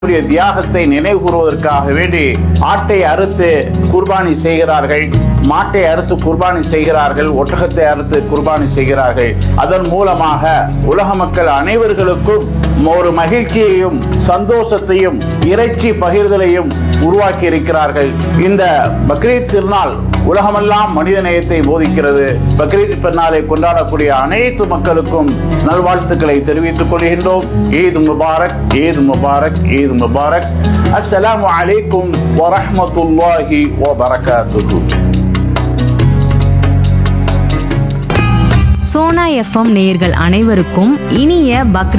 அவருடைய தியாகத்தை நினைவு கூறுவதற்காக வேண்டி ஆட்டை அறுத்து குர்பானி செய்கிறார்கள் மாட்டை அறுத்து குர்பானி செய்கிறார்கள் ஒட்டகத்தை அறுத்து குர்பானி செய்கிறார்கள் அதன் மூலமாக உலக மக்கள் அனைவர்களுக்கும் ஒரு மகிழ்ச்சியையும் சந்தோஷத்தையும் இறைச்சி பகிர்தலையும் உருவாக்கி இருக்கிறார்கள் இந்த பக்ரீத் திருநாள் உலகமெல்லாம் மனித நேயத்தை போதிக்கிறது பக்ரீத் பெருநாளை கொண்டாடக்கூடிய அனைத்து மக்களுக்கும் நல்வாழ்த்துக்களை தெரிவித்துக் கொள்கின்றோம் ஈத் முபாரக் ஈத் முபாரக் ஈத் முபாரக் அஸ்ஸலாமு அலைக்கும் வரஹ்மத்துல்லாஹி வபரகாத்துஹு சோனா எஃப்எம் நேயர்கள் அனைவருக்கும் இனிய பக்ரீத்